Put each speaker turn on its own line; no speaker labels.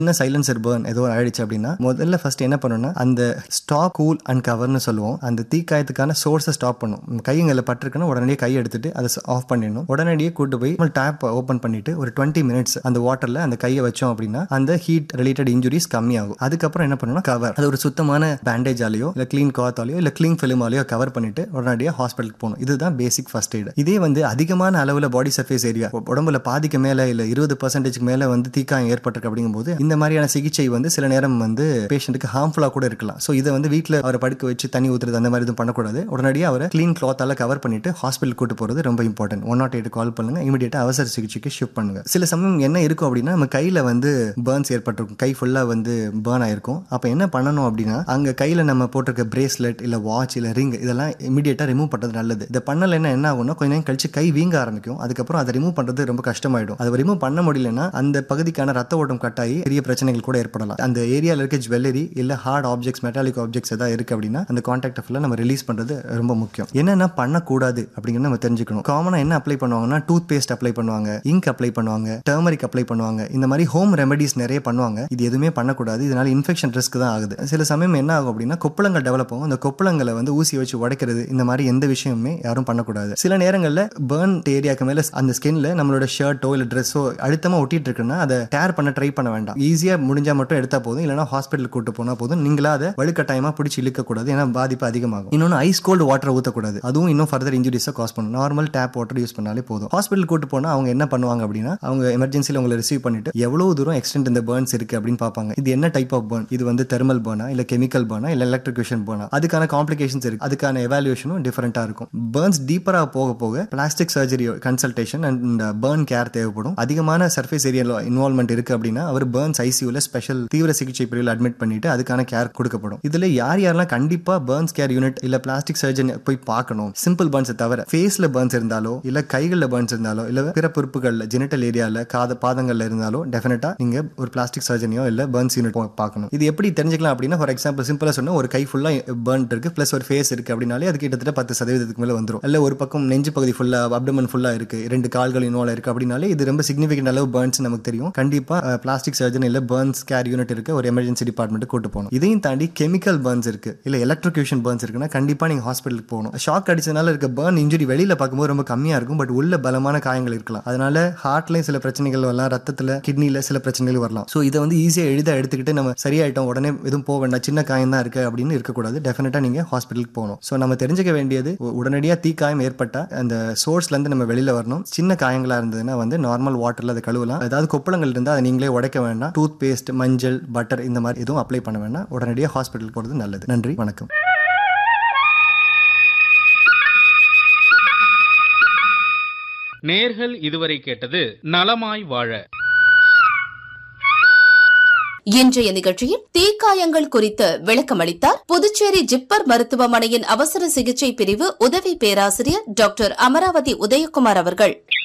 என்ன silencer burn ஏதோ ஆயிடுச்சு அப்படின்னா முதல்ல ஃபர்ஸ்ட் என்ன பண்ணணும்னா அந்த ஸ்டாப் கூல் அண்ட் கவர்னு சொல்லுவோம் அந்த தீக்காயத்துக்கான சோர்ஸை ஸ்டாப் பண்ணும் கைங்களை பட்டிருக்குன்னா உடனடியே கை எடுத்துட்டு அதை ஆஃப் பண்ணிடணும் உடனடியே கூட்டு போய் டேப் ஓப்பன் பண்ணிட்டு ஒரு டுவெண்ட்டி மினிட்ஸ் அந்த வாட்டர்ல அந்த கையை வச்சோம் அப்படின்னா அந்த ஹீட் ரிலேட்டட் இன்ஜுரிஸ் கம்மியாகும் அதுக்கப்புறம் என்ன பண்ணணும்னா கவர் அது ஒரு சுத்தமான பேண்டேஜாலேயோ இல்லை க்ளீன் காத்தாலேயோ இல்லை க்ளீன் ஃபிலிமாலேயோ கவர் பண்ணிட்டு உடனடியாக ஹாஸ்பிட்டலுக்கு போகணும் இதுதான் பேசிக் ஃபர்ஸ்ட் எய்டு இதே வந்து அதிகமான அளவில் பாடி சர்ஃபேஸ் ஏரியா உடம்புல பாதிக்கு மேலே இல்லை இருபது பர்சன்டேஜ்க்கு மேலே வந்து தீக்காயம் ஏற்பட்டிருக்கு அப்படிங்கும்போது இந்த மாதிரியான சிகிச்சை வந்து சில நேரம் வந்து பேஷண்ட்டுக்கு ஹார்ம்ஃபுல்லாக கூட இருக்கலாம் ஸோ இதை வந்து வீட்டில் அவரை படுக்க வச்சு தண்ணி ஊற்றுறது அந்த மாதிரி எதுவும் பண்ணக்கூடாது உடனடியாக அவரை க்ளீன் கிளாத்தால கவர் பண்ணிட்டு ஹாஸ்பிட்டல் கூட்டு போகிறது ரொம்ப important one not eight call பண்ணுங்க இமீடியட்டாக அவசர சிகிச்சைக்கு ஷிஃப்ட் பண்ணுங்க சில சமயம் என்ன இருக்கும் அப்படின்னா நம்ம கையில் வந்து பேர்ன்ஸ் ஏற்பட்டிருக்கும் கை ஃபுல்லாக வந்து பேர்ன் ஆயிருக்கும் அப்போ என்ன பண்ணணும் அப்படின்னா அங்கே கையில் நம்ம போட்டிருக்க பிரேஸ்லெட் இல்லை வாட்ச் இல்லை ரிங் இதெல்லாம் இமீடியட்டாக ரிமூவ் பண்ணுறது நல்லது இதை பண்ணலைன்னா என்ன ஆகும்னா கொஞ்ச நேரம் கழிச்சு கை வீங்க ஆரம்பிக்கும் அதுக்கப்புறம் அதை ரிமூவ் பண்ணுறது ரொம்ப கஷ்டமாயிடும் அதை ரிமூவ் பண்ண முடியலன்னா அந்த பகுதிக்கான ரத்த ஓட்டம் கட்டாயி பெரிய பிரச்சனைகள் கூட ஏற்படலாம் அந்த ஏரியாவில் இருக்க ஜுவல்லரி இல்லை ஹார்ட் ஆப்ஜெக்ட்ஸ் மெட்டாலிக் ஆப்ஜெக்ட்ஸ் ஏதாவது இருக்கு அப்படின்னா அந்த கான்டாக்ட் ஃபுல்லாக நம்ம ரிலீஸ் பண்ணுறது ரொம்ப முக்கியம் என்னென்ன பண்ணக்கூடாது அப்படிங்கிறத நம்ம தெரிஞ்சுக்கணும் காமனாக என்ன அப்ளை பண்ணுவாங்கன்னா டூத் பேஸ்ட் அப்ளை பண்ணுவாங்க இங்க் அப்ளை பண்ணுவாங்க டர்மரிக் அப்ளை பண்ணுவாங்க இந்த மாதிரி ஹோம் ரெமெடிஸ் நிறைய பண்ணுவாங்க இது எதுவுமே பண்ணக்கூடாது இதனால இன்ஃபெக்ஷன் ரிஸ்க் தான் ஆகுது சில சமயம் என்ன ஆகும் அப்படின்னா கொப்பளங்கள் டெவலப் ஆகும் அந்த கொப்பளங்களை வந்து ஊசி வச்சு உடைக்கிறது இந்த மாதிரி எந்த விஷயமுமே யாரும் பண்ணக்கூடாது சில நேரங்களில் பேர்ன் ஏரியாக்கு மேலே அந்த ஸ்கின்ல நம்மளோட ஷர்ட்டோ இல்லை ட்ரெஸ்ஸோ அழுத்தமாக ஒட்டிட்டு இருக்குன்னா அதை டேர் பண்ண ட்ரை பண்ண வேண்டாம் ஈஸியாக முடிஞ்சா மட்டும் எடுத்தா போதும் இல்லைனா ஹாஸ்பிட்டல் கூட்டு போனா போதும் நீங்களா அதை வலுக்கட்டாயமாக பிடிச்சி இழுக்கக்கூடாது ஏன்னா பாதிப்பு அதிகமாகும் இன்னொன்று ஐஸ் கோல்டு வாட்டர் ஊற்றக்கூடாது அதுவும் இன்னும் ஃபர்தர் இன்ஜுரிஸை காஸ் பண்ணும் நார்மல் டேப் வாட்டர் யூஸ் பண்ணாலே போதும் ஹாஸ்பிட்டல் கூட்டு போனால் அவங்க என்ன பண்ணுவாங்க அப்படின்னா அவங்க எமர்ஜென்சியில் உங்களை ரிசீவ் பண்ணிட்டு எவ்வளவு தூரம் எக்ஸ்டென்ட் இந்த பேர்ன்ஸ் இருக்கு அப்படின்னு பார்ப்பாங்க இது என்ன டைப் ஆஃப் பேர்ன் இது வந்து தெர்மல் பேர்னா இல்லை கெமிக்கல் பேர்னா இல்லை எலக்ட்ரிகேஷன் பேர்னா அதுக்கான காம்ப்ளிகேஷன்ஸ் இருக்கு அதுக்கான எவாலுவேஷனும் டிஃபரெண்டாக இருக்கும் பேர்ன்ஸ் டீப்பராக போக போக plastic surgery consultation and burn care தேவைப்படும் அதிகமான சர்ஃபேஸ் ஏரியாவில் இன்வால்மெண்ட் இருக்கு அப்படின்னா அவர் பேர்ன்ஸ் ஐசியூல ஸ்பெஷல் தீவிர சிகிச்சை பிரிவில் அட்மிட் பண்ணிட்டு அதுக்கான கேர் கொடுக்கப்படும் இதுல யார் யாரெல்லாம் கண்டிப்பா பேர்ன்ஸ் கேர் யூனிட் இல்ல பிளாஸ்டிக் சர்ஜன் போய் பார்க்கணும் சிம்பிள் பேர்ன்ஸை தவிர ஃபேஸ்ல பேர்ன்ஸ் இருந்தாலோ இல்ல கைகளில் பேர்ன்ஸ் இருந்தாலோ இல்ல பிற பொறுப்புகள்ல ஜெனிட்டல் ஏரியால காத பாதங்கள்ல இருந்தாலோ டெஃபினட்டா நீங்க ஒரு பிளாஸ்டிக் சர்ஜனியோ இல்ல பேர்ன்ஸ் யூனிட் பார்க்கணும் இது எப்படி தெரிஞ்சுக்கலாம் அப்படின்னா ஃபார் எக்ஸாம்பிள் சிம்பிளா சொன்னா ஒரு கை ஃபுல்லா பேர்ன் இருக்கு பிளஸ் ஒரு ஃபேஸ் இருக்கு அப்படின்னாலே அது கிட்டத்தட்ட பத்து சதவீதத்துக்கு மேல வந்துடும் இல்ல ஒரு பக்கம் நெஞ்சு பகுதி ஃபுல்லா அப்டமன் ஃபுல்லா இருக்கு ரெண்டு கால்கள் இன்வால்வ் இருக்கு அப்படின்னாலே இது ரொம்ப சிக்னிஃபிகண்ட் அளவு பேர்ன்ஸ் நமக்கு தெரியும் கண்டிப்பா பிளாஸ்டிக் சர்ஜன் இல்ல பேர்ன்ஸ் கேர் யூனிட் இருக்க ஒரு எமர்ஜென்சி டிபார்ட்மெண்ட் கூட்டு போகணும் இதையும் தாண்டி கெமிக்கல் பேர்ன்ஸ் இருக்கு இல்ல எலக்ட்ரிகேஷன் பேர்ன்ஸ் இருக்குன்னா கண்டிப்பா நீங்க ஹாஸ்பிட்டலுக்கு போகணும் ஷாக் அடிச்சதுனால இருக்க பேர்ன் இன்ஜுரி வெளியில பார்க்கும்போது ரொம்ப கம்மியா இருக்கும் பட் உள்ள பலமான காயங்கள் இருக்கலாம் அதனால ஹார்ட்லயும் சில பிரச்சனைகள் வரலாம் ரத்தத்துல கிட்னில சில பிரச்சனைகள் வரலாம் ஸோ இதை வந்து ஈஸியா எளிதா எடுத்துக்கிட்டு நம்ம சரியாயிட்டோம் உடனே எதுவும் போக வேண்டாம் சின்ன காயம் தான் இருக்கு அப்படின்னு இருக்கக்கூடாது டெஃபினட்டா நீங்க ஹாஸ்பிட்டலுக்கு போகணும் ஸோ நம்ம தெரிஞ்சுக்க வேண்டியது உ- உடனடியா தீக்காயம் ஏற்பட்டா அந்த சோர்ஸ்ல இருந்து நம்ம வெளியில வரணும் சின்ன காயங்களா இருந்ததுன்னா வந்து நார்மல் வாட்டர்ல அதை கழுவலாம் ஏதாவது கொப்பளங்கள் இருந்தால் அதை நீங்களே உடைக்க வேண்டாம் டூத் பேஸ்ட் மஞ்சள் பட்டர் இந்த மாதிரி எதுவும் அப்ளை பண்ண வேண்டாம் உடனடியாக ஹாஸ்பிட்டல் போகிறது நல்லது நன்றி வணக்கம்
நேர்கள் இதுவரை கேட்டது நலமாய் வாழ
இன்றைய நிகழ்ச்சியில் தீக்காயங்கள் குறித்து விளக்கமளித்தார் புதுச்சேரி ஜிப்மர் மருத்துவமனையின் அவசர சிகிச்சை பிரிவு உதவி பேராசிரியர் டாக்டர் அமராவதி உதயகுமார் அவர்கள்